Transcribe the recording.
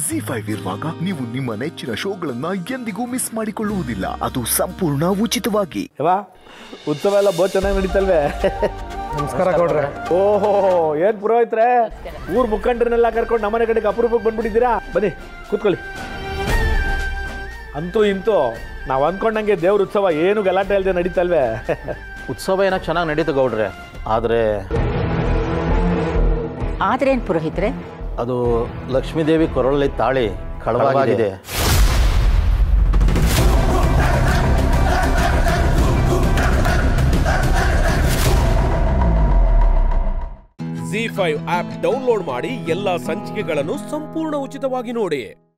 G five ಇರುವಾಗ ನೀವು ನಿಮ್ಮ ನೆಚ್ಚಿನ ಶೋಗಳನ್ನ ಎಂದಿಗೂ ಮಿಸ್ ಮಾಡಿಕೊಳ್ಳುವುದಿಲ್ಲ ಅದು ಸಂಪೂರ್ಣ ಉಚಿತವಾಗಿ ಯವಾ ಉತ್ಸವ ಎಲ್ಲ ಬಹು ಚೆನ್ನಾಗಿ ನಡೀತಲ್ವೇ ನಮಸ್ಕಾರ ಗೌಡ್ರೆ ಓಹೋ ಏನ್ ಪುರೋಹಿತ್ರೆ ಊರ್ ಮುಖಂಡರನ್ನೆಲ್ಲ ಕರ್ಕೊಂಡು ನಮ್ಮನೆ ಕಡೆಗೆ ಅಪರೂಪಕ್ಕೆ ಬಂದ್ಬಿಟ್ಟಿದ್ದೀರಾ ಬನ್ನಿ ಕೂತ್ಕೊಳ್ಳಿ ಅಂತೂ ಇಂತೂ ನಾವು ಅಂದ್ಕೊಂಡಂಗೆ ದೇವ್ರ ಉತ್ಸವ ಏನು ಗಲಾಟೆ ಇಲ್ಲದೆ ನಡೀತಲ್ವೇ ಉತ್ಸವ ಏನೋ ಚೆನ್ನಾಗಿ ನಡೀತು ಗೌಡ್ರೆ ಆದರೆ ಆದ್ರೇನ್ ಪುರೋಹಿತ್ರೆ ಅದು ಲಕ್ಷ್ಮೀದೇವಿ ಕೊರಳಲ್ಲಿ ತಾಳಿ ಕಳವಾಗಿದೆ ಜಿ ಫೈವ್ ಆಪ್ ಡೌನ್ಲೋಡ್ ಮಾಡಿ ಎಲ್ಲಾ ಸಂಚಿಕೆಗಳನ್ನು ಸಂಪೂರ್ಣ ಉಚಿತವಾಗಿ ನೋಡಿ